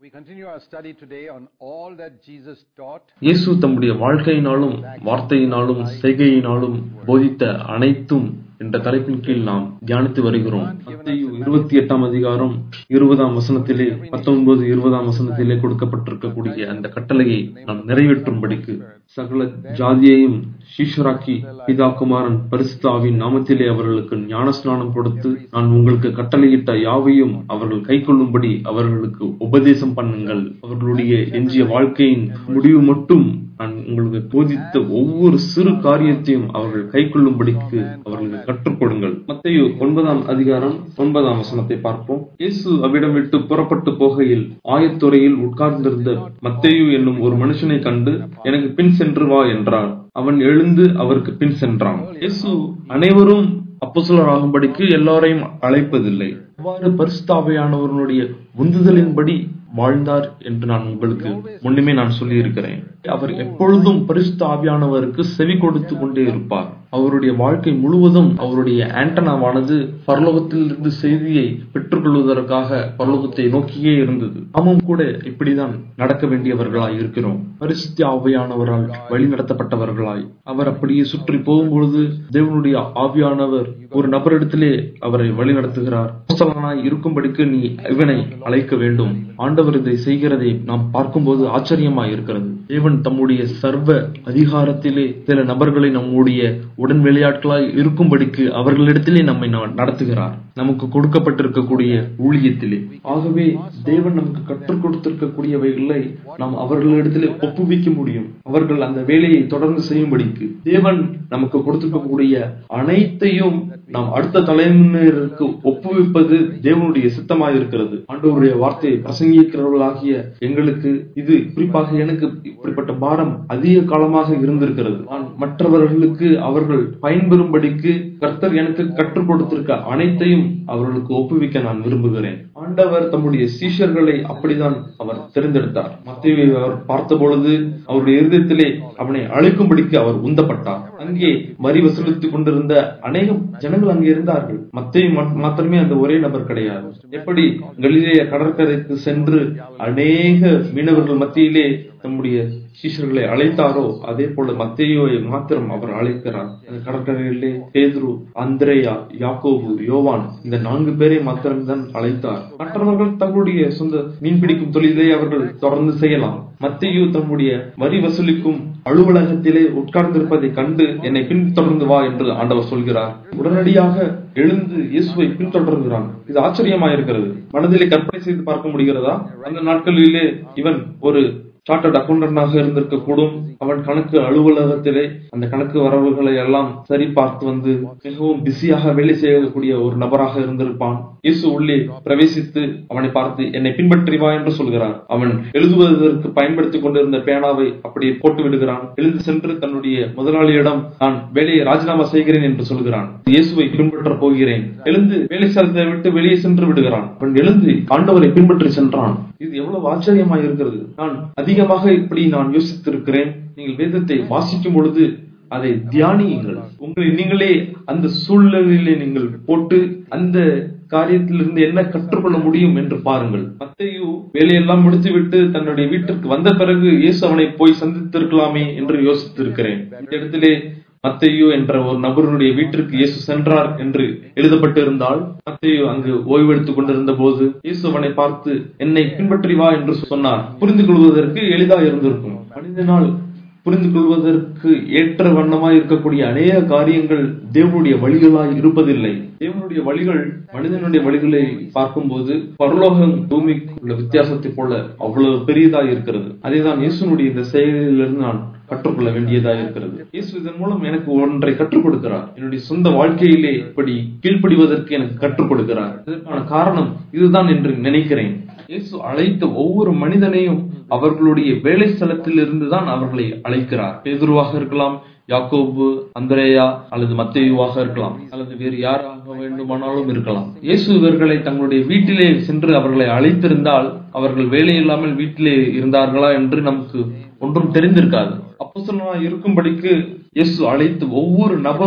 We continue our study today on all that Jesus taught இயேசு தம்முடைய வாழ்க்கையினாலும் வார்த்தையினாலும் செய்கையினாலும் போதித்த அனைத்தும் என்ற தலைப்பின் கீழ் நாம் தியானித்து வருகிறோம் மத்தேயு இருபத்தி எட்டாம் அதிகாரம் இருபதாம் வசனத்திலே பத்தொன்பது இருபதாம் வசனத்திலே கொடுக்கப்பட்டிருக்கக்கூடிய அந்த கட்டளையை நாம் நிறைவேற்றும்படிக்கு சகல ஜாதியையும் சீஷராக்கி பிதா குமாரன் பரிசுத்தாவின் நாமத்திலே அவர்களுக்கு ஞானஸ்நானம் கொடுத்து நான் உங்களுக்கு கட்டளையிட்ட யாவையும் அவர்கள் கைக்கொள்ளும்படி அவர்களுக்கு உபதேசம் பண்ணுங்கள் அவர்களுடைய எஞ்சிய வாழ்க்கையின் முடிவு மட்டும் நான் உங்களுக்கு போதித்த ஒவ்வொரு சிறு காரியத்தையும் அவர்கள் கைக்கொள்ளும்படிக்கு அவர்களுக்கு கற்றுக் கொடுங்கள் மத்தையு ஒன்பதாம் அதிகாரம் ஒன்பதாம் வசனத்தை பார்ப்போம் இயேசு அவ்விடம் விட்டு புறப்பட்டு போகையில் ஆயத்துறையில் உட்கார்ந்திருந்த மத்தேயு என்னும் ஒரு மனுஷனை கண்டு எனக்கு பின் சென்று வா என்றார் அவன் எழுந்து அவருக்கு பின் சென்றான் இயேசு அனைவரும் அப்போஸ்தலராகும்படிக்கு எல்லாரையும் அழைப்பதில்லை அவ்வாறு பரிசுத்தாவையானவர்களுடைய உந்துதலின்படி வாழ்ந்தார் என்று நான் உங்களுக்கு முன்னுமே நான் சொல்லி இருக்கிறேன் அவர் எப்பொழுதும் பரிசுத்த ஆவியானவருக்கு செவி கொடுத்து கொண்டே இருப்பார் அவருடைய வாழ்க்கை முழுவதும் அவருடைய ஆண்டனாவானது பரலோகத்திலிருந்து செய்தியை பெற்றுக்கொள்வதற்காக பரலோகத்தை நோக்கியே இருந்தது நாமும் கூட இப்படிதான் நடக்க வேண்டியவர்களாய் இருக்கிறோம் பரிசுத்த ஆவியானவரால் வழி நடத்தப்பட்டவர்களாய் அவர் அப்படியே சுற்றி போகும்பொழுது தேவனுடைய ஆவியானவர் ஒரு நபரிடத்திலே அவரை வழி நடத்துகிறார் அப்போஸ்தலனாய் இருக்கும்படிக்கு நீ இவனை அழைக்க வேண்டும் ஆண்டவர் இதை செய்கிறதை நாம் பார்க்கும்போது ஆச்சரியமாய் இருக்கிறது தேவன் தம்முடைய சர்வ அதிகாரத்திலே சில நபர்களை நம்முடைய உடன் விளையாட்களாய் இருக்கும்படிக்கு அவர்களிடத்திலே நம்மை நா- நடத்துகிறார் நமக்கு கொடுக்கப்பட்டிருக்கக்கூடிய ஊழியத்திலே ஆகவே தேவன் நமக்கு கற்றுக் கொடுத்திருக்கக்கூடியவைகளை நாம் அவர்களிடத்திலே ஒப்புவிக்க முடியும் அவர்கள் அந்த வேலையை தொடர்ந்து செய்யும்படிக்கு தேவன் நமக்கு கொடுத்திருக்கக்கூடிய அனைத்தையும் நாம் அடுத்த தலைமுறையினருக்கு ஒப்புவிப்பது தேவனுடைய சித்தமாக இருக்கிறது ஆண்டவருடைய வார்த்தையை பிரசங்கிக்கிறவர்களாகிய எங்களுக்கு இது குறிப்பாக எனக்கு இப்படிப்பட்ட பாரம் அதிக காலமாக இருந்திருக்கிறது நான் மற்றவர்களுக்கு அவர்கள் பயன்பெறும்படிக்கு கர்த்தர் எனக்கு கற்றுக் கொடுத்திருக்க அனைத்தையும் அவர்களுக்கு ஒப்புவிக்க நான் விரும்புகிறேன் ஆண்டவர் தம்முடைய சீஷர்களை அப்படிதான் அவர் தேர்ந்தெடுத்தார் மத்திய அவர் பார்த்த பொழுது அவருடைய இருதயத்திலே அவனை அழைக்கும்படிக்கு அவர் உந்தப்பட்டார் அங்கே வரி வசூலித்துக் கொண்டிருந்த அநேக ஜனங்கள் அங்கே இருந்தார்கள் மத்திய மாத்திரமே அந்த ஒரே நபர் கிடையாது எப்படி கலிலேய கடற்கரைக்கு சென்று அநேக மீனவர்கள் மத்தியிலே தம்முடைய சீஷர்களை அழைத்தாரோ அதே போல மத்தேயோவை மாத்திரம் அவர் அழைக்கிறார் அந்த கடற்கரையிலே பேதுரு அந்திரேயா யாக்கோபு யோவான் இந்த நான்கு பேரை மாத்திரம்தான் அழைத்தார் மற்றவர்கள் தங்களுடைய சொந்த மீன்பிடிக்கும் தொழிலை அவர்கள் தொடர்ந்து செய்யலாம் மத்தேயு தம்முடைய வரி வசூலிக்கும் அலுவலகத்திலே உட்கார்ந்திருப்பதை கண்டு என்னை பின்தொடர்ந்து வா என்று ஆண்டவர் சொல்கிறார் உடனடியாக எழுந்து இயேசுவை பின்தொடர்கிறான் இது ஆச்சரியமாயிருக்கிறது மனதிலே கற்பனை செய்து பார்க்க முடிகிறதா அந்த நாட்களிலே இவன் ஒரு சார்ட்டர்ட் அக்கௌண்டன்டாக இருந்திருக்க கூடும் அவன் கணக்கு அலுவலகத்திலே அந்த கணக்கு வரவுகளை எல்லாம் சரி பார்த்து வந்து மிகவும் பிஸியாக வேலை செய்யக்கூடிய ஒரு நபராக இருந்திருப்பான் இயேசு உள்ளே பிரவேசித்து அவனை பார்த்து என்னை பின்பற்றி வா என்று சொல்கிறார் அவன் எழுதுவதற்கு பயன்படுத்திக் கொண்டிருந்த பேனாவை அப்படியே போட்டு விடுகிறான் எழுந்து சென்று தன்னுடைய முதலாளியிடம் நான் வேலையை ராஜினாமா செய்கிறேன் என்று சொல்கிறான் இயேசுவை பின்பற்ற போகிறேன் எழுந்து வேலை ஸ்தலத்தை விட்டு வெளியே சென்று விடுகிறான் அவன் எழுந்து ஆண்டவரை பின்பற்றி சென்றான் இது எவ்வளவு ஆச்சரியமாக இருக்கிறது நான் அதிகமாக இப்படி நான் யோசித்திருக்கிறேன் நீங்கள் வேதத்தை வாசிக்கும் பொழுது அதை தியானியுங்கள் உங்களை நீங்களே அந்த சூழ்நிலையிலே நீங்கள் போட்டு அந்த காரியத்திலிருந்து என்ன கற்றுக்கொள்ள முடியும் என்று பாருங்கள் மத்தையு வேலையெல்லாம் முடித்துவிட்டு தன்னுடைய வீட்டிற்கு வந்த பிறகு இயேசு அவனை போய் சந்தித்திருக்கலாமே என்று யோசித்திருக்கிறேன் இந்த இடத்திலே மத்தையு என்ற ஒரு நபருடைய வீட்டிற்கு இயேசு சென்றார் என்று எழுதப்பட்டிருந்தால் மத்தையு அங்கு ஓய்வெடுத்துக் கொண்டிருந்த போது இயேசு அவனை பார்த்து என்னை பின்பற்றி வா என்று சொன்னார் புரிந்து கொள்வதற்கு எளிதா இருந்திருக்கும் மனிதனால் புரிந்து கொள்வதற்கு ஏற்ற வண்ணமாய் இருக்கக்கூடிய அநேக காரியங்கள் தேவனுடைய வழிகளாய் இருப்பதில்லை தேவனுடைய வழிகள் மனிதனுடைய வழிகளை பார்க்கும்போது பரலோகம் பூமிக்கு உள்ள வித்தியாசத்தை போல அவ்வளவு பெரியதாய் இருக்கிறது அதேதான் இயேசுனுடைய இந்த செயலிலிருந்து நான் கற்றுக்கொள்ள வேண்டியதாக இருக்கிறது இயேசு இதன் மூலம் எனக்கு ஒன்றை கற்றுக் கொடுக்கிறார் என்னுடைய சொந்த வாழ்க்கையிலே இப்படி கீழ்ப்படிவதற்கு எனக்கு கற்றுக் கொடுக்கிறார் இதற்கான காரணம் இதுதான் என்று நினைக்கிறேன் இயேசு அழைத்த ஒவ்வொரு மனிதனையும் அவர்களுடைய வேலை ஸ்தலத்தில் இருந்துதான் அவர்களை அழைக்கிறார் பேதுருவாக இருக்கலாம் யாக்கோபு அந்திரேயா அல்லது மத்தேயுவாக இருக்கலாம் அல்லது வேறு யாராக வேண்டுமானாலும் இருக்கலாம் இயேசு இவர்களை தங்களுடைய வீட்டிலே சென்று அவர்களை அழைத்திருந்தால் அவர்கள் வேலை இல்லாமல் வீட்டிலே இருந்தார்களா என்று நமக்கு ஒன்றும் தெரிந்திருக்காது அப்போஸ்தலனாய் இருக்கும்படிக்கு இயேசு அழைத்து ஒவ்வொரு நபரும்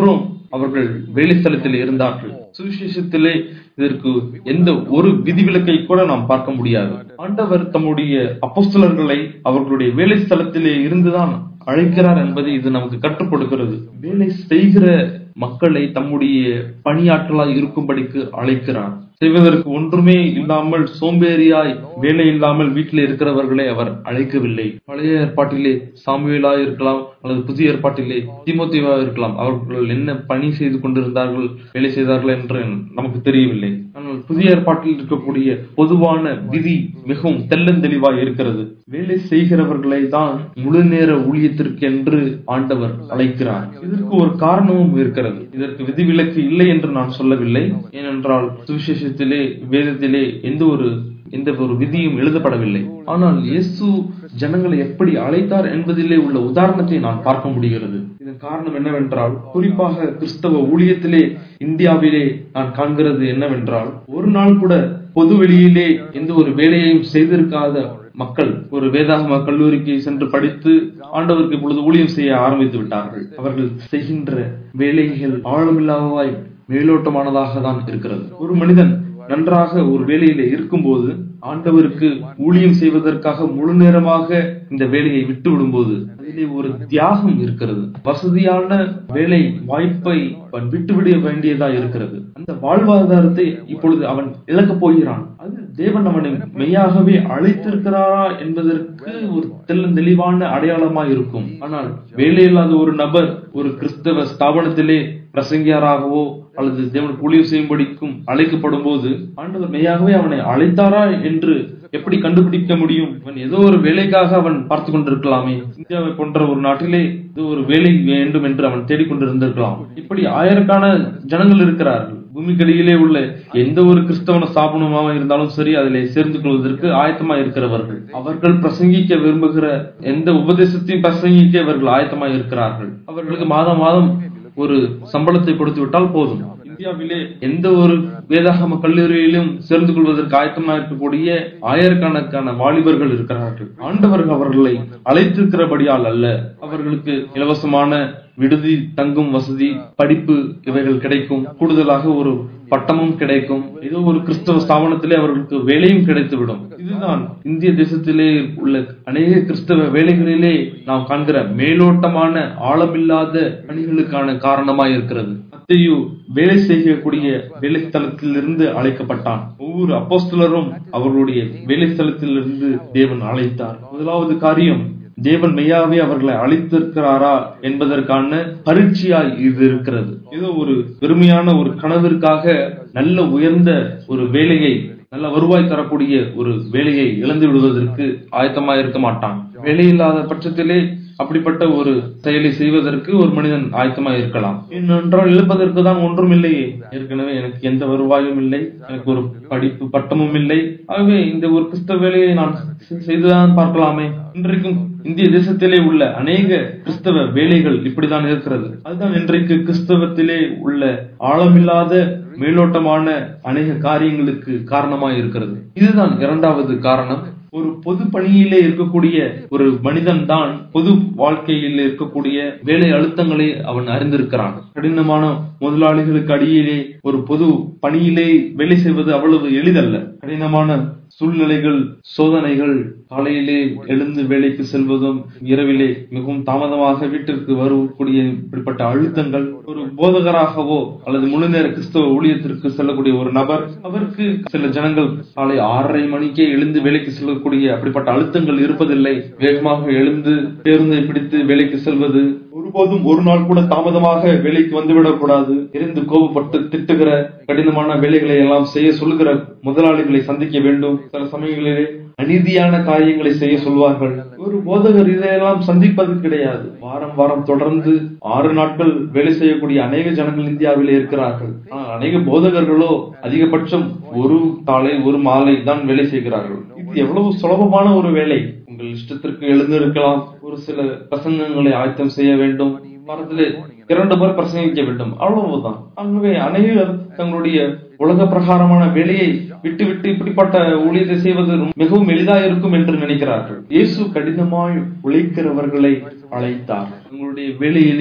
அவர்கள் வேலை ஸ்தலத்தில் இருந்தார்கள் சுவிசேஷத்திலே இதற்கு எந்த ஒரு விதிவிலக்கை கூட நாம் பார்க்க முடியாது ஆண்டவர் தம்முடைய அப்போஸ்தலர்களை அவர்களுடைய வேலை ஸ்தலத்திலே இருந்துதான் அழைக்கிறார் என்பதை இது நமக்கு கற்றுக் கொடுக்கிறது வேலை செய்கிற மக்களை தம்முடைய பணியாற்றலாய் இருக்கும்படிக்கு அழைக்கிறார் செய்வதற்கு ஒன்றுமே இல்லாமல் சோம்பேறியாய் வேலை இல்லாமல் வீட்டில் இருக்கிறவர்களை அவர் அழைக்கவில்லை பழைய ஏற்பாட்டிலே சாமுவேலாய் இருக்கலாம் அல்லது புதிய ஏற்பாட்டிலே திமுத்திவா இருக்கலாம் அவர்கள் என்ன பணி செய்து கொண்டிருந்தார்கள் வேலை செய்தார்கள் என்று நமக்கு தெரியவில்லை ஆனால் புதிய ஏற்பாட்டில் இருக்கக்கூடிய பொதுவான விதி மிகவும் தெள்ளந்தெளிவாய் இருக்கிறது வேலை செய்கிறவர்களை தான் முழு நேர ஊழியத்திற்கு என்று ஆண்டவர் அழைக்கிறார் இதற்கு ஒரு காரணமும் இருக்கிறது இதற்கு விதிவிலக்கு இல்லை என்று நான் சொல்லவில்லை ஏனென்றால் சுவிசேஷத்திலே வேதத்திலே எந்த ஒரு எந்த ஒரு விதியும் எழுதப்படவில்லை ஆனால் இயேசு ஜனங்களை எப்படி அழைத்தார் என்பதிலே உள்ள உதாரணத்தை நான் பார்க்க முடிகிறது இதன் காரணம் என்னவென்றால் குறிப்பாக கிறிஸ்தவ ஊழியத்திலே இந்தியாவிலே நான் காண்கிறது என்னவென்றால் ஒரு நாள் கூட பொது வெளியிலே எந்த ஒரு வேலையையும் செய்திருக்காத மக்கள் ஒரு வேதாகம கல்லூரிக்கு சென்று படித்து ஆண்டவருக்கு இப்பொழுது ஊழியம் செய்ய ஆரம்பித்து விட்டார்கள் அவர்கள் செய்கின்ற வேலைகள் ஆழமில்லாதவாய் மேலோட்டமானதாக தான் இருக்கிறது ஒரு மனிதன் நன்றாக ஒரு வேலையில இருக்கும்போது ஆண்டவருக்கு ஊழியம் செய்வதற்காக முழு நேரமாக இந்த வேலையை விட்டு விடும்போது அதிலே ஒரு தியாகம் இருக்கிறது வசதியான வேலை வாய்ப்பை அவன் விட்டுவிட வேண்டியதா இருக்கிறது அந்த வாழ்வாதாரத்தை இப்பொழுது அவன் இழக்கப் போகிறான் அது தேவன் அவனை மெய்யாகவே அழைத்திருக்கிறாரா என்பதற்கு ஒரு தெளிவான அடையாளமாய் இருக்கும் ஆனால் வேலையில்லாத ஒரு நபர் ஒரு கிறிஸ்தவ ஸ்தாபனத்திலே பிரசங்கியாராகவோ அல்லது தேவனுக்கு ஊழியம் செய்யும்படிக்கும் அழைக்கப்படும் போது ஆண்டவர் மெய்யாகவே அவனை அழைத்தாரா என்று எப்படி கண்டுபிடிக்க முடியும் அவன் ஏதோ ஒரு வேலைக்காக அவன் பார்த்து கொண்டிருக்கலாமே இந்தியாவை போன்ற ஒரு நாட்டிலே ஏதோ ஒரு வேலை வேண்டும் என்று அவன் தேடிக்கொண்டிருந்திருக்கலாம் இப்படி ஆயிரக்கான ஜனங்கள் இருக்கிறார்கள் பூமிக்கடியிலே உள்ள எந்த ஒரு கிறிஸ்தவன ஸ்தாபனமாக இருந்தாலும் சரி அதிலே சேர்ந்து கொள்வதற்கு ஆயத்தமா இருக்கிறவர்கள் அவர்கள் பிரசங்கிக்க விரும்புகிற எந்த உபதேசத்தையும் பிரசங்கிக்க இவர்கள் ஆயத்தமாக இருக்கிறார்கள் அவர்களுக்கு மாதம் மாதம் ஒரு சம்பளத்தை கொடுத்து விட்டால் போதும் இந்தியாவிலே எந்த ஒரு வேதாகம கல்லூரியிலும் சேர்ந்து கொள்வதற்கு ஆயத்தமாக இருக்கக்கூடிய ஆயிரக்கணக்கான வாலிபர்கள் இருக்கிறார்கள் ஆண்டவர்கள் அவர்களை அழைத்திருக்கிறபடியால் அல்ல அவர்களுக்கு இலவசமான விடுதி தங்கும் வசதி படிப்பு இவைகள் கிடைக்கும் கூடுதலாக ஒரு பட்டமும் கிடைக்கும் ஏதோ ஒரு கிறிஸ்தவ ஸ்தாபனத்திலே அவர்களுக்கு வேலையும் கிடைத்துவிடும் இதுதான் இந்திய தேசத்திலே உள்ள அநேக கிறிஸ்தவ வேலைகளிலே நாம் காண்கிற மேலோட்டமான ஆழமில்லாத பணிகளுக்கான காரணமாய் இருக்கிறது மத்தையு வேலை செய்யக்கூடிய வேலை ஸ்தலத்திலிருந்து அழைக்கப்பட்டான் ஒவ்வொரு அப்போஸ்தலரும் அவர்களுடைய வேலை ஸ்தலத்திலிருந்து தேவன் அழைத்தார் முதலாவது காரியம் தேவன் மெய்யாவே அவர்களை அழைத்திருக்கிறாரா என்பதற்கான பரீட்சையாய் இது இருக்கிறது ஏதோ ஒரு பெருமையான ஒரு கனவிற்காக நல்ல உயர்ந்த ஒரு வேலையை நல்ல வருவாய் தரக்கூடிய ஒரு வேலையை இழந்து விடுவதற்கு ஆயத்தமாக இருக்க மாட்டான் வேலையில்லாத பட்சத்திலே அப்படிப்பட்ட ஒரு செயலை செய்வதற்கு ஒரு மனிதன் ஆயத்தமாக இருக்கலாம் ஏனென்றால் இழப்பதற்கு தான் ஒன்றும் இல்லையே ஏற்கனவே எனக்கு எந்த வருவாயும் இல்லை எனக்கு ஒரு படிப்பு பட்டமும் இல்லை ஆகவே இந்த ஒரு கிறிஸ்தவ வேலையை நான் செய்துதான் பார்க்கலாமே இன்றைக்கும் இந்திய தேசத்திலே உள்ள அநேக கிறிஸ்தவ வேலைகள் இப்படிதான் இருக்கிறது அதுதான் இன்றைக்கு கிறிஸ்தவத்திலே உள்ள ஆழமில்லாத மேலோட்டமான அநேக காரியங்களுக்கு காரணமாய் இருக்கிறது இதுதான் இரண்டாவது காரணம் ஒரு பொது பணியிலே இருக்கக்கூடிய ஒரு மனிதன் தான் பொது வாழ்க்கையில் இருக்கக்கூடிய வேலை அழுத்தங்களை அவன் அறிந்திருக்கிறான் கடினமான முதலாளிகளுக்கு அடியிலே ஒரு பொது பணியிலே வேலை செய்வது அவ்வளவு எளிதல்ல கடினமான சூழ்நிலைகள் சோதனைகள் காலையிலே எழுந்து வேலைக்கு செல்வதும் இரவிலே மிகவும் தாமதமாக வீட்டிற்கு வரக்கூடிய இப்படிப்பட்ட அழுத்தங்கள் ஒரு போதகராகவோ அல்லது முழு நேர கிறிஸ்தவ ஊழியத்திற்கு செல்லக்கூடிய ஒரு நபர் அவருக்கு சில ஜனங்கள் காலை ஆறரை மணிக்கே எழுந்து வேலைக்கு செல்லக்கூடிய அப்படிப்பட்ட அழுத்தங்கள் இருப்பதில்லை வேகமாக எழுந்து பேருந்தை பிடித்து வேலைக்கு செல்வது ஒருபோதும் ஒரு நாள் கூட தாமதமாக வேலைக்கு வந்துவிடக் கூடாது இருந்து கோபப்பட்டு திட்டுகிற கடினமான வேலைகளை எல்லாம் செய்ய சொல்லுகிற முதலாளிகளை சந்திக்க வேண்டும் சில சமயங்களிலே அநீதியான காரியங்களை செய்ய சொல்வார்கள் ஒரு போதகர் இதையெல்லாம் சந்திப்பது கிடையாது வாரம் வாரம் தொடர்ந்து ஆறு நாட்கள் வேலை செய்யக்கூடிய அநேக ஜனங்கள் இந்தியாவில் இருக்கிறார்கள் ஆனால் அநேக போதகர்களோ அதிகபட்சம் ஒரு காலை ஒரு மாலை தான் வேலை செய்கிறார்கள் இது எவ்வளவு சுலபமான ஒரு வேலை உங்கள் இஷ்டத்திற்கு எழுந்திருக்கலாம் ஒரு சில பிரசங்கங்களை ஆயத்தம் செய்ய வேண்டும் வாரத்திலே இரண்டு பேர் பிரசங்கிக்க வேண்டும் அவ்வளவுதான் ஆகவே அநேகர் தங்களுடைய உலக பிரகாரமான வேலையை விட்டு விட்டு இப்படிப்பட்ட ஊழியத்தை செய்வது மிகவும் எளிதா இருக்கும் என்று நினைக்கிறார்கள் இயேசு கடினமாய் உழைக்கிறவர்களை அழைத்தார் உங்களுடைய வேலையிலே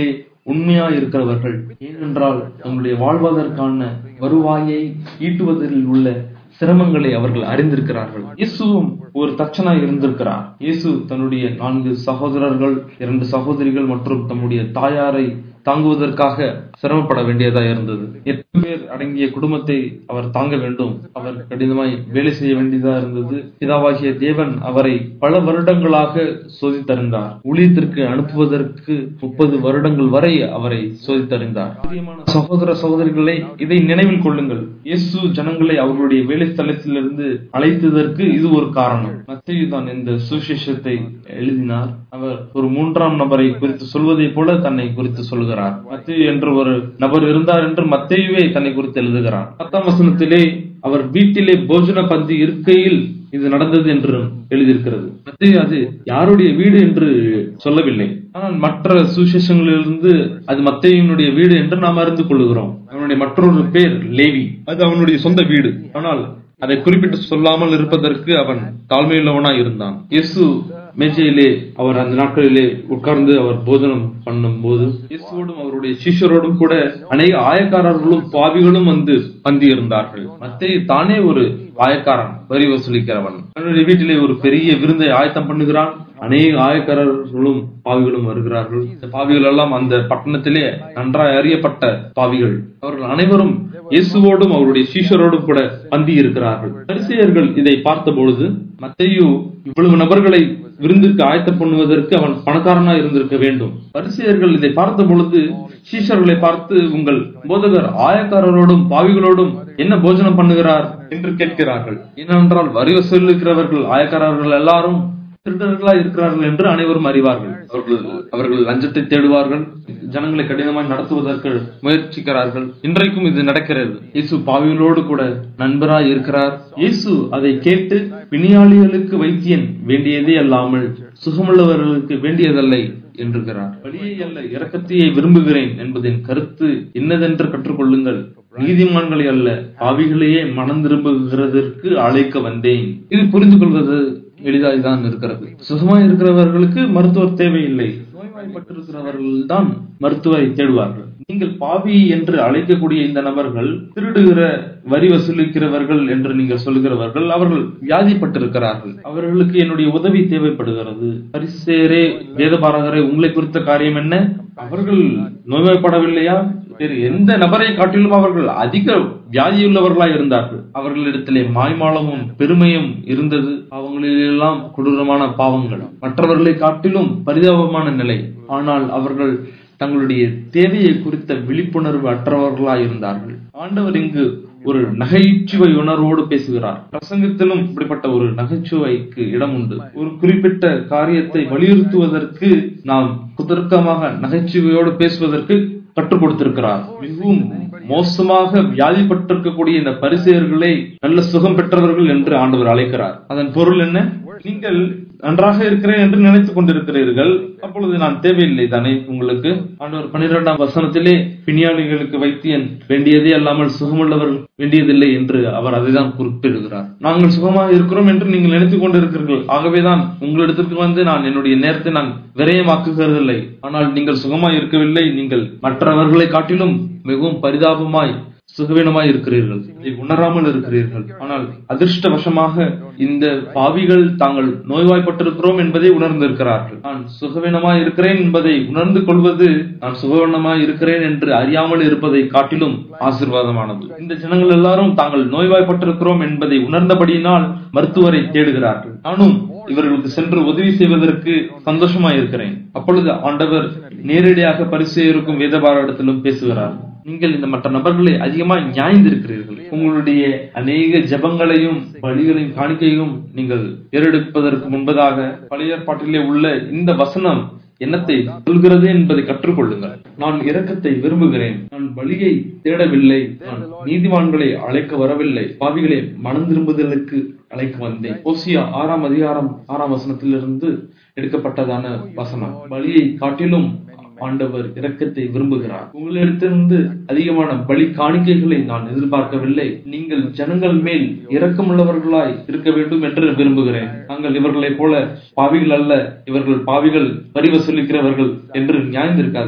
உண்மையா இருக்கிறவர்கள் ஏனென்றால் தங்களுடைய வாழ்வதற்கான வருவாயை ஈட்டுவதில் உள்ள சிரமங்களை அவர்கள் அறிந்திருக்கிறார்கள் இயேசுவும் ஒரு தச்சனாய் இருந்திருக்கிறார் இயேசு தன்னுடைய நான்கு சகோதரர்கள் இரண்டு சகோதரிகள் மற்றும் தம்முடைய தாயாரை தாங்குவதற்காக சிரமப்பட வேண்டியதா இருந்தது எட்டு பேர் அடங்கிய குடும்பத்தை அவர் தாங்க வேண்டும் அவர் கடினமாய் வேலை செய்ய வேண்டியதா இருந்தது பிதாவாகிய தேவன் அவரை பல வருடங்களாக சோதித்தறிந்தார் ஊழியத்திற்கு அனுப்புவதற்கு முப்பது வருடங்கள் வரை அவரை சோதித்தறிந்தார் பிரியமான சகோதர சகோதரிகளை இதை நினைவில் கொள்ளுங்கள் இயேசு ஜனங்களை அவர்களுடைய வேலை ஸ்தலத்திலிருந்து அழைத்ததற்கு இது ஒரு காரணம் மத்திய தான் இந்த சுவிசேஷத்தை எழுதினார் அவர் ஒரு மூன்றாம் நபரை குறித்து சொல்வதை போல தன்னை குறித்து சொல்கிறார் மத்திய என்று ஒரு நபர் இருந்தார் என்று மத்தையுவே தன்னை குறித்து எழுதுகிறார் பத்தாம் வசனத்திலே அவர் வீட்டிலே போஜன பந்தி இருக்கையில் இது நடந்தது என்று எழுதியிருக்கிறது மத்திய அது யாருடைய வீடு என்று சொல்லவில்லை ஆனால் மற்ற சுவிசேஷங்களிலிருந்து அது மத்தையினுடைய வீடு என்று நாம் அறிந்து கொள்ளுகிறோம் அவனுடைய மற்றொரு பேர் லேவி அது அவனுடைய சொந்த வீடு ஆனால் அதை குறிப்பிட்டு சொல்லாமல் இருப்பதற்கு அவன் தாழ்மையுள்ளவனாய் இருந்தான் இயேசு மேஜையிலே அவர் அந்த நாட்களிலே உட்கார்ந்து அவர் போஜனம் பண்ணும் போது இயேசுவோடும் அவருடைய சிஷ்யரோடும் கூட அநேக ஆயக்காரர்களும் பாவிகளும் வந்து பந்தி இருந்தார்கள் மத்திய தானே ஒரு ஆயக்காரன் வரி வசூலிக்கிறவன் அவனுடைய வீட்டிலே ஒரு பெரிய விருந்தை ஆயத்தம் பண்ணுகிறான் அநேக ஆயக்காரர்களும் பாவிகளும் வருகிறார்கள் இந்த பாவிகள் எல்லாம் அந்த பட்டணத்திலே நன்றாய் அறியப்பட்ட பாவிகள் அவர்கள் அனைவரும் இயேசுவோடும் அவருடைய சீஷரோடும் கூட பந்தி இருக்கிறார்கள் பரிசெயர்கள் இதை பார்த்த பொழுது மத்தையு இவ்வளவு நபர்களை விருந்திற்கு ஆயத்தம் பண்ணுவதற்கு அவன் பணக்காரனா இருந்திருக்க வேண்டும் பரிசெயர்கள் இதை பார்த்த பொழுது சீஷர்களை பார்த்து உங்கள் போதகர் ஆயக்காரரோடும் பாவிகளோடும் என்ன போஜனம் பண்ணுகிறார் என்று கேட்கிறார்கள் ஏனென்றால் வரி வசூலிக்கிறவர்கள் ஆயக்காரர்கள் எல்லாரும் திருடர்களா இருக்கிறார்கள் என்று அனைவரும் அறிவார்கள் அவர்கள் அவர்கள் லஞ்சத்தை தேடுவார்கள் ஜனங்களை கடினமாய் நடத்துவதற்கு முயற்சிக்கிறார்கள் இன்றைக்கும் இது நடக்கிறது இயேசு பாவிகளோடு கூட நண்பராய் இருக்கிறார் இயேசு அதை கேட்டு பிணியாளிகளுக்கு வைத்தியன் வேண்டியதே அல்லாமல் சுகமுள்ளவர்களுக்கு வேண்டியதல்லை என்றுகிறார் வழியை அல்ல இரக்கத்தையே விரும்புகிறேன் என்பதின் கருத்து என்னதென்று கற்றுக்கொள்ளுங்கள் நீதிமான்களை அல்ல பாவிகளையே மனம் திரும்புகிறதற்கு அழைக்க வந்தேன் இது புரிந்து கொள்வது எளிதாய் தான் இருக்கிறது சுகமாய் இருக்கிறவர்களுக்கு மருத்துவர் தேவையில்லை நோய்வாய்ப்பட்டிருக்கிறவர்கள் தான் மருத்துவரை தேடுவார்கள் நீங்கள் பாவி என்று அழைக்கக்கூடிய இந்த நபர்கள் திருடுகிற வரி வசூலிக்கிறவர்கள் என்று நீங்கள் சொல்லுகிறவர்கள் அவர்கள் வியாதிப்பட்டிருக்கிறார்கள் அவர்களுக்கு என்னுடைய உதவி தேவைப்படுகிறது பரிசேரே வேதபாரகரே உங்களை குறித்த காரியம் என்ன அவர்கள் நோய்வாய்ப்படவில்லையா வேறு எந்த நபரை காட்டிலும் அவர்கள் அதிக வியாதியுள்ளவர்களாய் இருந்தார்கள் அவர்களிடத்திலே மாய்மாலமும் பெருமையும் இருந்தது அவங்களிலெல்லாம் கொடூரமான பாவங்கள் மற்றவர்களை காட்டிலும் பரிதாபமான நிலை ஆனால் அவர்கள் தங்களுடைய தேவையை குறித்த விழிப்புணர்வு அற்றவர்களாய் இருந்தார்கள் ஆண்டவர் இங்கு ஒரு நகைச்சுவை உணர்வோடு பேசுகிறார் பிரசங்கத்திலும் இப்படிப்பட்ட ஒரு நகைச்சுவைக்கு இடம் உண்டு ஒரு குறிப்பிட்ட காரியத்தை வலியுறுத்துவதற்கு நாம் குதர்க்கமாக நகைச்சுவையோடு பேசுவதற்கு கற்றுக் கொடுத்திருக்கிறார் மிகவும் மோசமாக வியாதிப்பட்டிருக்கக்கூடிய இந்த பரிசெயர்களை நல்ல சுகம் பெற்றவர்கள் என்று ஆண்டவர் அழைக்கிறார் அதன் பொருள் என்ன நீங்கள் நன்றாக இருக்கிறேன் என்று நினைத்துக் கொண்டிருக்கிறீர்கள் அப்பொழுது நான் தேவையில்லை தானே உங்களுக்கு ஆண்டவர் பன்னிரெண்டாம் வசனத்திலே பிணியாளிகளுக்கு வைத்தியன் வேண்டியதே அல்லாமல் சுகமுள்ளவர் வேண்டியதில்லை என்று அவர் அதைதான் குறிப்பிடுகிறார் நாங்கள் சுகமாக இருக்கிறோம் என்று நீங்கள் நினைத்துக் கொண்டிருக்கிறீர்கள் ஆகவேதான் உங்களிடத்திற்கு வந்து நான் என்னுடைய நேரத்தை நான் விரயமாக்குகிறதில்லை ஆனால் நீங்கள் சுகமாய் இருக்கவில்லை நீங்கள் மற்றவர்களை காட்டிலும் மிகவும் பரிதாபமாய் சுகவீனமாய் இருக்கிறீர்கள் இதை உணராமல் இருக்கிறீர்கள் ஆனால் அதிர்ஷ்டவசமாக இந்த பாவிகள் தாங்கள் நோய்வாய்ப்பட்டிருக்கிறோம் என்பதை உணர்ந்திருக்கிறார்கள் நான் சுகவீனமாய் இருக்கிறேன் என்பதை உணர்ந்து கொள்வது நான் சுகவீனமாய் இருக்கிறேன் என்று அறியாமல் இருப்பதை காட்டிலும் ஆசிர்வாதமானது இந்த ஜனங்கள் எல்லாரும் தாங்கள் நோய்வாய்ப்பட்டிருக்கிறோம் என்பதை உணர்ந்தபடியினால் மருத்துவரை தேடுகிறார்கள் நானும் இவர்களுக்கு சென்று உதவி செய்வதற்கு சந்தோஷமாய் இருக்கிறேன் அப்பொழுது ஆண்டவர் நேரடியாக பரிசு இருக்கும் வேதபாரத்திலும் பேசுகிறார் நீங்கள் இந்த மற்ற நபர்களை அதிகமாக நியாய்ந்திருக்கிறீர்கள் உங்களுடைய அநேக ஜபங்களையும் பலிகளையும் காணிக்கையும் நீங்கள் ஏறெடுப்பதற்கு முன்பதாக பழைய ஏற்பாட்டிலே உள்ள இந்த வசனம் என்னத்தை சொல்கிறது என்பதை கற்றுக்கொள்ளுங்கள் நான் இரக்கத்தை விரும்புகிறேன் நான் பலியை தேடவில்லை நான் நீதிவான்களை அழைக்க வரவில்லை பாவிகளை மனம் திரும்புதலுக்கு அழைக்க வந்தேன் ஓசியா ஆறாம் அதிகாரம் ஆறாம் வசனத்திலிருந்து எடுக்கப்பட்டதான வசனம் பலியை காட்டிலும் ஆண்டவர் இரக்கத்தை விரும்புகிறார் உங்களிடத்திலிருந்து அதிகமான பலி காணிக்கைகளை நான் எதிர்பார்க்கவில்லை நீங்கள் ஜனங்கள் மேல் இரக்கமுள்ளவர்களாய் இருக்க வேண்டும் என்று விரும்புகிறேன் நாங்கள் இவர்களைப் போல பாவிகள் அல்ல இவர்கள் பாவிகள் வரி வசூலிக்கிறவர்கள் என்று நியாயந்திருக்காதீர்கள்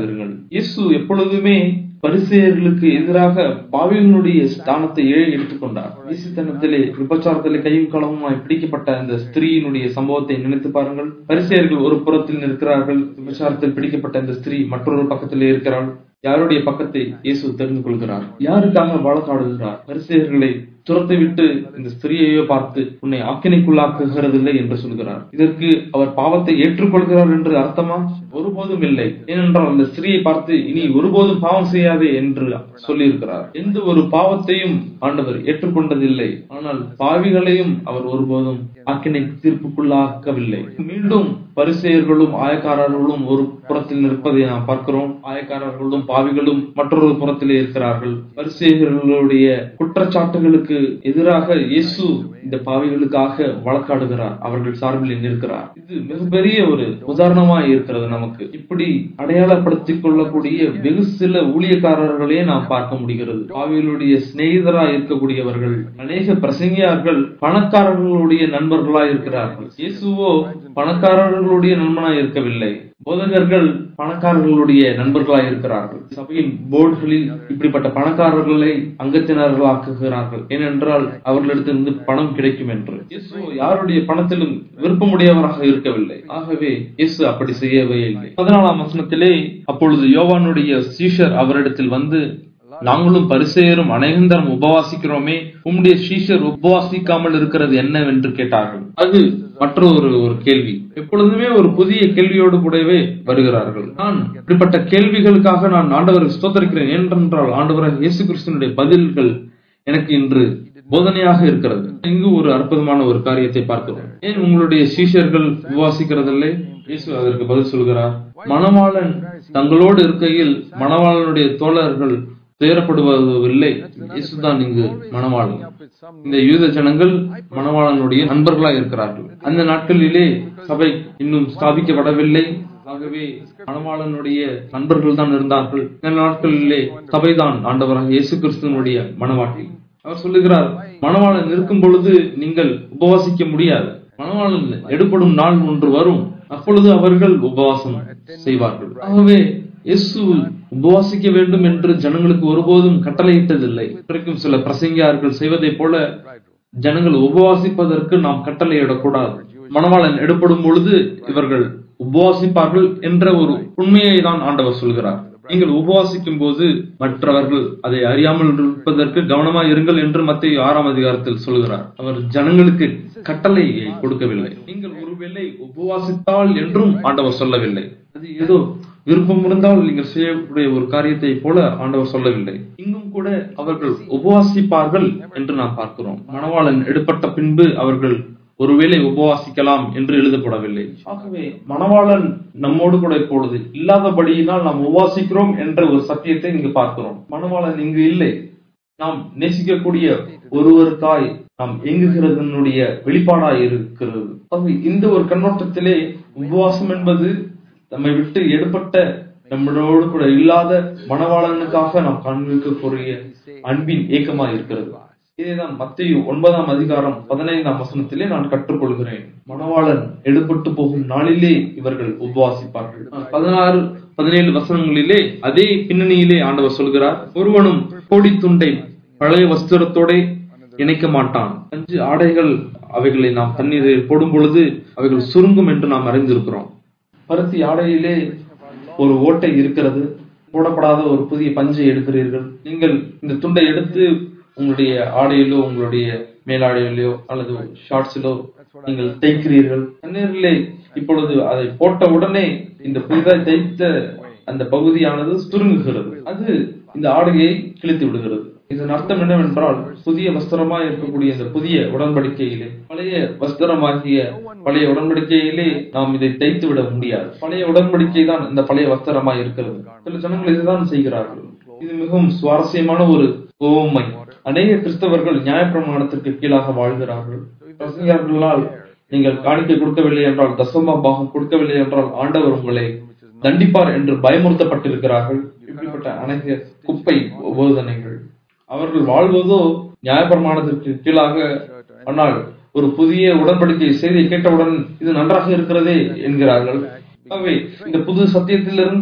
இயேசு எப்பொழுதுமே பரிசேயர்களுக்கு எதிராக பாவிகளுடைய ஸ்தானத்தை ஏழை எடுத்துக்கொண்டார் வீசித்தனத்திலே விபச்சாரத்திலே கையும் களவுமாய் பிடிக்கப்பட்ட அந்த ஸ்திரீயினுடைய சம்பவத்தை நினைத்து பாருங்கள் பரிசேயர்கள் ஒரு புறத்தில் நிற்கிறார்கள் விபச்சாரத்தில் பிடிக்கப்பட்ட அந்த ஸ்திரீ மற்றொரு பக்கத்திலே இருக்கிறாள் யாருடைய பக்கத்தை இயேசு தெரிந்து கொள்கிறார் யாருக்காக வழக்காடுகிறார் பரிசேயர்களை துரத்தை விட்டு இந்த ஸ்திரீயையோ பார்த்து உன்னை ஆக்கினைக்குள்ளாக்குகிறதில்லை என்று சொல்கிறார் இதற்கு அவர் பாவத்தை ஏற்றுக்கொள்கிறார் என்று அர்த்தமா ஒருபோதும் இல்லை ஏனென்றால் அந்த ஸ்திரீயை பார்த்து இனி ஒருபோதும் பாவம் செய்யாதே என்று சொல்லியிருக்கிறார் எந்த ஒரு பாவத்தையும் ஆண்டவர் ஏற்றுக்கொண்டதில்லை ஆனால் பாவிகளையும் அவர் ஒருபோதும் ஆக்கினை தீர்ப்புக்குள்ளாக்கவில்லை மீண்டும் பரிசெயர்களும் ஆயக்காரர்களும் ஒரு புறத்தில் நிற்பதை நாம் பார்க்கிறோம் ஆயக்காரர்களும் பாவிகளும் மற்றொரு புறத்திலே இருக்கிறார்கள் பரிசெயர்களுடைய குற்றச்சாட்டுகளுக்கு எதிராக இயேசு இந்த பாவிகளுக்காக வழக்காடுகிறார் அவர்கள் சார்பில் நிற்கிறார் இது மிகப்பெரிய ஒரு உதாரணமாய் இருக்கிறது நமக்கு இப்படி அடையாளப்படுத்திக் கொள்ளக்கூடிய வெகு சில ஊழியக்காரர்களே நாம் பார்க்க முடிகிறது பாவிகளுடைய சிநேகிதராய் இருக்கக்கூடியவர்கள் அநேக பிரசங்கியார்கள் பணக்காரர்களுடைய நண்பர்களாய் இருக்கிறார்கள் இயேசுவோ பணக்காரர்களுடைய நண்பனாய் இருக்கவில்லை போதகர்கள் பணக்காரர்களுடைய நண்பர்களாய் இருக்கிறார்கள் சபையின் போர்டுகளில் இப்படிப்பட்ட பணக்காரர்களை அங்கத்தினர்களாக்குகிறார்கள் ஏனென்றால் அவர்களிடத்திலிருந்து பணம் கிடைக்கும் என்று இயேசு யாருடைய பணத்திலும் விருப்பமுடையவராக இருக்கவில்லை ஆகவே இயேசு அப்படி செய்யவே இல்லை பதினாலாம் வசனத்திலே அப்பொழுது யோவானுடைய சீஷர் அவரிடத்தில் வந்து நாங்களும் பரிசெயரும் அநேகந்தரம் உபவாசிக்கிறோமே உம்முடைய சீஷர் உபவாசிக்காமல் இருக்கிறது என்னவென்று கேட்டார்கள் அது மற்றொரு ஒரு கேள்வி எப்பொழுதுமே ஒரு புதிய கேள்வியோடு கூடவே வருகிறார்கள் நான் இப்படிப்பட்ட கேள்விகளுக்காக நான் ஆண்டவரை ஸ்தோத்தரிக்கிறேன் ஏனென்றால் ஆண்டவராக இயேசு கிறிஸ்தனுடைய பதில்கள் எனக்கு இன்று போதனையாக இருக்கிறது இங்கு ஒரு அற்புதமான ஒரு காரியத்தை பார்க்கிறோம் ஏன் உங்களுடைய சீஷர்கள் உபவாசிக்கிறதில்லை இயேசு அதற்கு பதில் சொல்கிறார் மணவாளன் தங்களோடு இருக்கையில் மணவாளனுடைய தோழர்கள் துயரப்படுவதில்லை இயேசுதான் இங்கு மணவாளன் இந்த யூத ஜனங்கள் மணவாளனுடைய நண்பர்களாக இருக்கிறார்கள் அந்த நாட்களிலே சபை இன்னும் ஸ்தாபிக்கப்படவில்லை ஆகவே மணவாளனுடைய நண்பர்கள் தான் இருந்தார்கள் இந்த நாட்களிலே சபைதான் ஆண்டவராக இயேசு கிறிஸ்துவனுடைய மணவாட்டி அவர் சொல்லுகிறார் மணவாளன் இருக்கும் பொழுது நீங்கள் உபவாசிக்க முடியாது மணவாளன் எடுப்படும் நாள் ஒன்று வரும் அப்பொழுது அவர்கள் உபவாசம் செய்வார்கள் ஆகவே இயேசு உபவாசிக்க வேண்டும் என்று ஜனங்களுக்கு ஒருபோதும் கட்டளையிட்டதில்லை இன்றைக்கும் சில பிரசங்கியார்கள் செய்வதைப் போல ஜனங்கள் உபவாசிப்பதற்கு நாம் கட்டளையிடக்கூடாது மணவாளன் எடுப்படும் பொழுது இவர்கள் உபவாசிப்பார்கள் என்ற ஒரு உண்மையை தான் ஆண்டவர் சொல்கிறார் நீங்கள் உபவாசிக்கும் போது மற்றவர்கள் அதை அறியாமல் இருப்பதற்கு கவனமாக இருங்கள் என்று மத்திய ஆறாம் அதிகாரத்தில் சொல்கிறார் அவர் ஜனங்களுக்கு கட்டளை கொடுக்கவில்லை நீங்கள் ஒருவேளை உபவாசித்தால் என்றும் ஆண்டவர் சொல்லவில்லை அது ஏதோ விருப்பம் இருந்தால் நீங்கள் செய்யக்கூடிய ஒரு காரியத்தை போல ஆண்டவர் சொல்லவில்லை இங்கும் கூட அவர்கள் உபவாசிப்பார்கள் என்று நாம் பார்க்கிறோம் மணவாளன் எடுப்பட்ட பின்பு அவர்கள் ஒருவேளை உபவாசிக்கலாம் என்று எழுதப்படவில்லை ஆகவே மணவாளன் நம்மோடு கூட இப்பொழுது இல்லாதபடியினால் நாம் உபவாசிக்கிறோம் என்ற ஒரு சத்தியத்தை இங்கு பார்க்கிறோம் மணவாளன் இங்கு இல்லை நாம் நேசிக்கக்கூடிய ஒருவருக்காய் நாம் இயங்குகிறதனுடைய வெளிப்பாடாய் இருக்கிறது ஆகவே இந்த ஒரு கண்ணோட்டத்திலே உபவாசம் என்பது நம்மை விட்டு எடுப்பட்ட நம்மளோடு கூட இல்லாத மணவாளனுக்காக நாம் காண்பிக்கக்கூடிய அன்பின் ஏக்கமாக இருக்கிறது இதைதான் மத்திய ஒன்பதாம் அதிகாரம் பதினைந்தாம் வசனத்திலே நான் கற்றுக்கொள்கிறேன் மணவாளன் எடுபட்டு போகும் நாளிலே இவர்கள் உபவாசிப்பார்கள் பதினாறு பதினேழு வசனங்களிலே அதே பின்னணியிலே ஆண்டவர் சொல்கிறார் ஒருவனும் கோடி துண்டை பழைய வஸ்திரத்தோட இணைக்க மாட்டான் அஞ்சு ஆடைகள் அவைகளை நாம் தண்ணீரில் போடும் பொழுது அவைகள் சுருங்கும் என்று நாம் அறிந்திருக்கிறோம் பருத்தி ஆடையிலே ஒரு ஓட்டை இருக்கிறது போடப்படாத ஒரு புதிய பஞ்சை எடுக்கிறீர்கள் நீங்கள் இந்த துண்டை எடுத்து உங்களுடைய ஆடையிலோ உங்களுடைய மேலாடையிலோ அல்லது ஷார்ட்ஸிலோ நீங்கள் தைக்கிறீர்கள் தண்ணீரிலே இப்பொழுது அதை போட்ட உடனே இந்த புதிதாக தைத்த அந்த பகுதியானது சுருங்குகிறது அது இந்த ஆடையை கிழித்து விடுகிறது இதன் அர்த்தம் என்னவென்றால் புதிய வஸ்திரமா இருக்கக்கூடிய இந்த புதிய உடன்படிக்கையிலே பழைய வஸ்திரமாகிய பழைய உடன்படிக்கையிலே நாம் இதை தைத்து விட முடியாது பழைய உடன்படிக்கை தான் இந்த பழைய வஸ்திரமா இருக்கிறது சில ஜனங்கள் இதுதான் செய்கிறார்கள் இது மிகவும் சுவாரஸ்யமான ஒரு ஓமை அநேக கிறிஸ்தவர்கள் நியாயப்பிரமாணத்திற்கு கீழாக வாழ்கிறார்கள் பிரசங்கர்களால் நீங்கள் காணிக்கை கொடுக்கவில்லை என்றால் தசமா பாகம் கொடுக்கவில்லை என்றால் ஆண்டவர் உங்களை தண்டிப்பார் என்று பயமுறுத்தப்பட்டிருக்கிறார்கள் இப்படிப்பட்ட அநேக குப்பை போதனைகள் அவர்கள் வாழ்வதோ நியாயப்பிரமாணத்திற்கு கீழாக ஆனால் ஒரு புதிய உடன்படிக்கை செய்தியை கேட்டவுடன் இது நன்றாக இருக்கிறதே என்கிறார்கள் ஆகவே இந்த புது சத்தியத்திலிருந்து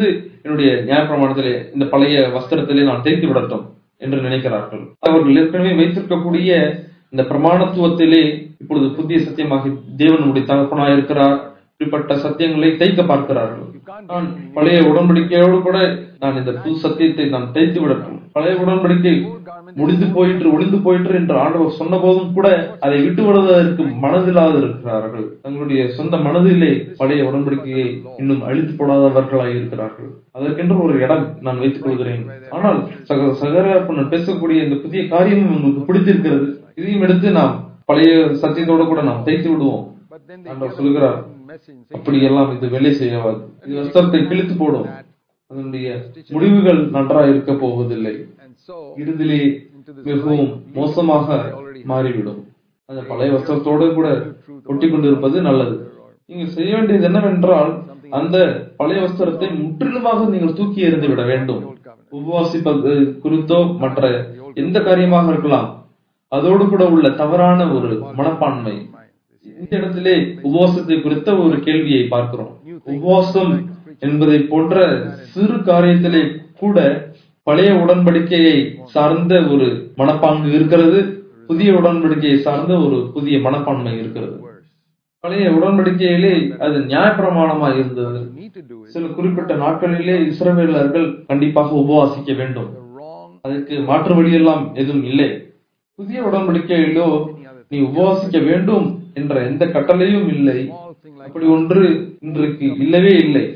என்னுடைய நியாயப்பிரமாணத்திலே இந்த பழைய வஸ்திரத்திலே நான் தேய்த்து விடட்டும் என்று நினைக்கிறார்கள் அவர்கள் ஏற்கனவே வைத்திருக்கக்கூடிய இந்த பிரமாணத்துவத்திலே இப்பொழுது புதிய சத்தியமாகி தேவன் நம்முடைய தகப்பனாய் இருக்கிறார் இப்படிப்பட்ட சத்தியங்களை தைக்க பார்க்கிறார்கள் நான் பழைய உடன்படிக்கையோடு கூட நான் இந்த புது சத்தியத்தை நான் தைத்து விடட்டும் பழைய உடன்படிக்கை முடிந்து போயிற்று ஒளிந்து போயிற்று என்று ஆண்டவர் சொன்ன போதும் கூட அதை விட்டு விடுவதற்கு மனதில்லாது இருக்கிறார்கள் தங்களுடைய சொந்த மனதிலே பழைய உடன்படிக்கையை இன்னும் அழித்து போடாதவர்களாய் இருக்கிறார்கள் அதற்கென்று ஒரு இடம் நான் வைத்துக் கொள்கிறேன் ஆனால் சக சகரப்பன் பேசக்கூடிய இந்த புதிய காரியம் உங்களுக்கு பிடித்திருக்கிறது இதையும் எடுத்து நாம் பழைய சத்தியத்தோடு கூட நாம் தைத்து விடுவோம் But then they ஆண்டவர் give சொல்கிறார் a message saying, அப்படியெல்லாம் இது வேலை செய்யாது இது வஸ்திரத்தை கிழித்து போடும் அதனுடைய முடிவுகள் நன்றாக இருக்க போவதில்லை and so இறுதியிலே மிகவும் மோசமாக மாறிவிடும் அந்த பழைய வஸ்திரத்தோடு கூட ஒட்டி கொண்டிருப்பது நல்லது நீங்கள் செய்ய வேண்டியது என்னவென்றால் அந்த பழைய வஸ்திரத்தை முற்றிலுமாக நீங்கள் தூக்கி எறிந்து விட வேண்டும் உபவாசிப்பது குறித்தோ மற்ற எந்த காரியமாக இருக்கலாம் அதோடு கூட உள்ள தவறான ஒரு மனப்பான்மை இந்த இடத்திலே உபவாசத்தை குறித்த ஒரு கேள்வியை பார்க்கிறோம் உபவாசம் என்பதை போன்ற சிறு காரியத்திலே கூட பழைய உடன்படிக்கையை சார்ந்த ஒரு மனப்பாங்கு இருக்கிறது புதிய உடன்படிக்கையை சார்ந்த ஒரு புதிய மனப்பான்மை இருக்கிறது பழைய உடன்படிக்கையிலே அது நியாயப்பிரமாணமாக இருந்தது need to do it சில குறிப்பிட்ட நாட்களிலே இஸ்ரவேலர்கள் கண்டிப்பாக உபவாசிக்க வேண்டும் the wrong அதற்கு மாற்று வழியெல்லாம் எதுவும் இல்லை புதிய உடன்படிக்கையிலோ நீ உபவாசிக்க வேண்டும் என்ற எந்த கட்டளையும் இல்லை small thing like அப்படி ஒன்று இன்றைக்கு இல்லவே இல்லை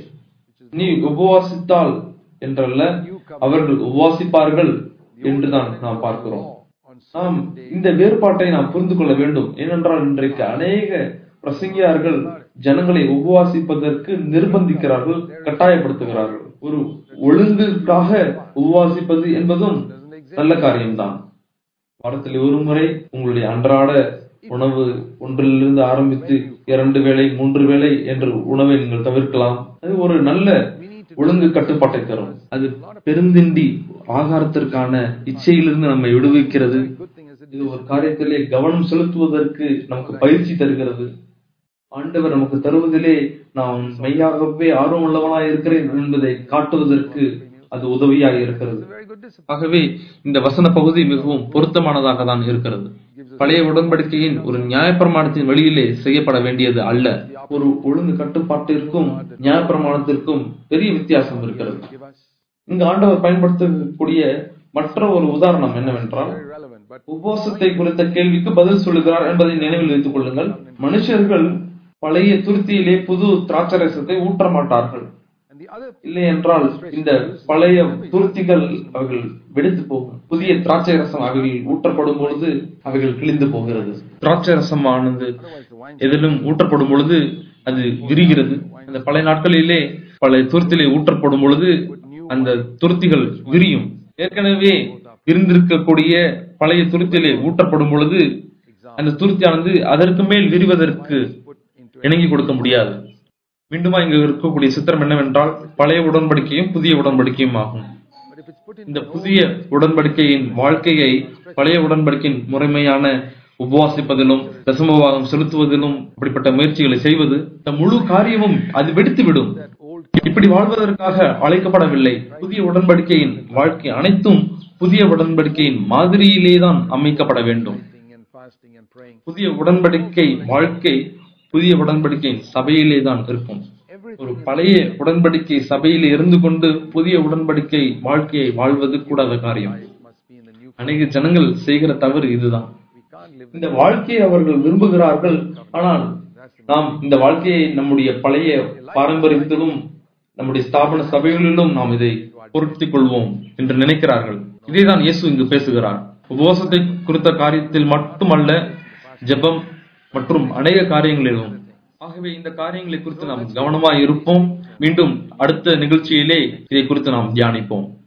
நீ உபவாசித்தால் என்றல்ல அவர்கள் உபவாசிப்பார்கள் என்றுதான் நாம் பார்க்கிறோம் on நாம் இந்த வேறுபாட்டை நாம் புரிந்து கொள்ள வேண்டும் ஏனென்றால் இன்றைக்கு அநேக பிரசங்கியார்கள் ஜனங்களை உபவாசிப்பதற்கு நிர்பந்திக்கிறார்கள் கட்டாயப்படுத்துகிறார்கள் ஒரு ஒழுங்குக்காக உபவாசிப்பது என்பதும் நல்ல காரியம்தான் வாரத்தில் ஒரு முறை உங்களுடைய அன்றாட உணவு ஒன்றிலிருந்து ஆரம்பித்து இரண்டு வேளை மூன்று வேளை என்று உணவை நீங்கள் தவிர்க்கலாம் அது ஒரு நல்ல ஒழுங்கு கட்டுப்பாட்டை தரும் அது பெருந்திண்டி ஆகாரத்திற்கான இச்சையிலிருந்து நம்மை விடுவிக்கிறது good thing is it இது ஒரு காரியத்திலே கவனம் செலுத்துவதற்கு நமக்கு பயிற்சி தருகிறது ஆண்டவர் நமக்கு தருவதிலே நான் மெய்யாகவே ஆர்வமுள்ளவனாய் இருக்கிறேன் என்பதை காட்டுவதற்கு அது உதவியாக இருக்கிறது a very good discipline ஆகவே இந்த வசன பகுதி மிகவும் பொருத்தமானதாக தான் இருக்கிறது பழைய உடன்படிக்கையின் ஒரு நியாயப்பிரமாணத்தின் வழியிலே செய்யப்பட வேண்டியது அல்ல ஒரு ஒழுங்கு கட்டுப்பாட்டிற்கும் நியாயப்பிரமாணத்திற்கும் பெரிய வித்தியாசம் இருக்கிறது give us இங்கு ஆண்டவர் பயன்படுத்தக்கூடிய மற்ற ஒரு உதாரணம் என்னவென்றால் very relevant but உபவாசத்தை குறித்த கேள்விக்கு பதில் சொல்லுகிறார் என்பதை நினைவில் வைத்துக் கொள்ளுங்கள் மனுஷர்கள் பழைய துருத்தியிலே புது திராட்சரசத்தை ஊற்ற மாட்டார்கள் and the other இல்லை என்றால் இந்த பழைய துருத்திகள் அவைகள் வெடித்து போகும் புதிய திராட்சை ரசம் அவைகள் ஊற்றப்படும் பொழுது அவைகள் கிழிந்து போகிறது திராட்சை ரசமானது otherwise the wine எதிலும் ஊற்றப்படும் பொழுது அது விரிகிறது அந்த பழைய நாட்களிலே பழைய துருத்திலே ஊற்றப்படும் பொழுது அந்த துருத்திகள் விரியும் ஏற்கனவே இருந்திருக்கக்கூடிய பழைய துருத்திலே ஊற்றப்படும் பொழுது அந்த துருத்தியானது அதற்கு மேல் விரிவதற்கு put into இணங்கி கொடுக்க முடியாது மீண்டுமா இங்கு இருக்கக்கூடிய சித்திரம் என்னவென்றால் பழைய உடன்படிக்கையும் புதிய உடன்படிக்கையும் ஆகும் but if it's put in இந்த புதிய உடன்படிக்கையின் வாழ்க்கையை பழைய உடன்படிக்கையின் முறைமையான உபவாசிப்பதிலும் தசமபாகம் செலுத்துவதிலும் அப்படிப்பட்ட முயற்சிகளை செய்வது இந்த முழு காரியமும் அது வெடித்துவிடும் that old இப்படி வாழ்வதற்காக அழைக்கப்படவில்லை புதிய உடன்படிக்கையின் வாழ்க்கை அனைத்தும் புதிய உடன்படிக்கையின் மாதிரியிலேதான் அமைக்கப்பட வேண்டும் thing and fasting and praying புதிய உடன்படிக்கை வாழ்க்கை புதிய உடன்படிக்கையின் சபையிலே தான் இருக்கும் everything ஒரு பழைய உடன்படிக்கை சபையிலே இருந்து கொண்டு புதிய உடன்படிக்கை வாழ்க்கையை வாழ்வது கூடாத காரியம் must be in the new அநேக ஜனங்கள் செய்கிற தவறு இதுதான் we can't live இந்த வாழ்க்கையை அவர்கள் விரும்புகிறார்கள் ஆனால் நாம் இந்த வாழ்க்கையை நம்முடைய பழைய பாரம்பரியத்திலும் நம்முடைய ஸ்தாபன சபைகளிலும் நாம் இதை பொருத்திக் கொள்வோம் என்று நினைக்கிறார்கள் இதைதான் இயேசு இங்கு பேசுகிறார் உபவாசத்தை குறித்த காரியத்தில் மட்டுமல்ல ஜெபம் மற்றும் அநேக காரியங்களிலும் ஆகவே இந்த காரியங்களை குறித்து நாம் கவனமாய் இருப்போம் மீண்டும் அடுத்த நிகழ்ச்சியிலே இதை குறித்து நாம் தியானிப்போம்